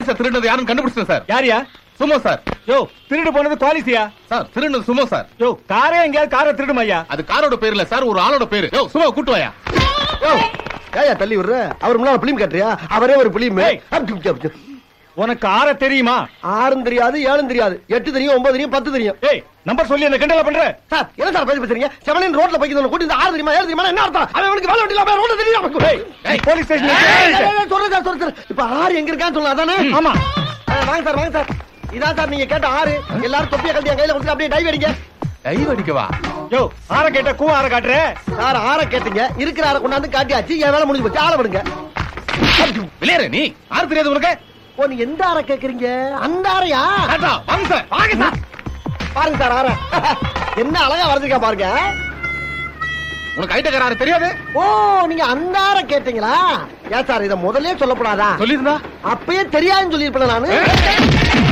குவாலிஸ திருடுனது யாருன்னு கண்டுபிடிச்சேன் சார் யாரியா சுமோ சார் யோ திருடு போனது குவாலிசியா சார் திருடுனது சுமோ சார் யோ காரே எங்கேயாவது காரை திருடுமா ஐயா அது காரோட பேர் இல்ல சார் ஒரு ஆளோட பேரு யோ சுமோ கூட்டு வாயா ஏயா தள்ளி விடுற அவர் முன்னால பிலிம் கட்டுறியா அவரே ஒரு பிலிம் ஏய். உனக்கு ஆற தெரியுமா ஆறும் தெரியாது ஏழும் தெரியாது எட்டு தெரியும் ஒன்பது தெரியும் பத்து தெரியும் ஏய் நம்பர் சொல்லி என்ன கிண்டல பண்ற சார் என்ன சார் பேசி பேசுறீங்க செவனின் ரோட்ல போய் கூட்டி இந்த ஆறு தெரியுமா ஏழு தெரியுமா என்ன அர்த்தம் அவன் அவனுக்கு வேலை வெட்டில ரோட்ல தெரியும் ஏய், ஏய், போலீஸ் ஏய், ஏய், ஸ்டேஷன் ஏய், சொல்றேன் சார் சொல்றேன் சார் இப்ப ஆறு எங்க இருக்கான்னு சொல்லலாம் அதானே ஆமா ஆ, வாங்க சார் வாங்க சார் இதான் சார் நீங்க கேட்ட ஆறு எல்லாரும் தொப்பியை கழட்டி என் கையில கொடுத்து அப்படியே டைவ் அடிங்க கை வடிக்கவா யோ ஆற கேட்ட கூ ஆற காட்டுற சார் ஆற கேட்டீங்க இருக்கிற ஆற கொண்டாந்து காட்டியாச்சு என் வேலை முடிஞ்சு போச்சு ஆள விடுங்க விளையாடு நீ யாரு தெரியாது உனக்கு ஓ நீ எந்த ஆற கேக்குறீங்க அந்த ஆறையா ஆட்டா, வாங்க சார் வாங்க சார் பாருங்க சார் ஆற என்ன அழகா வரைஞ்சிருக்கா பாருங்க உனக்கு ஐட்டக்காரர் தெரியாது ஓ நீங்க அந்த ஆற கேட்டீங்களா ஏன் சார் இத முதல்லயே சொல்லப்படாதா சொல்லிருந்தா அப்பயே தெரியாதுன்னு சொல்லிருப்பேன் நானு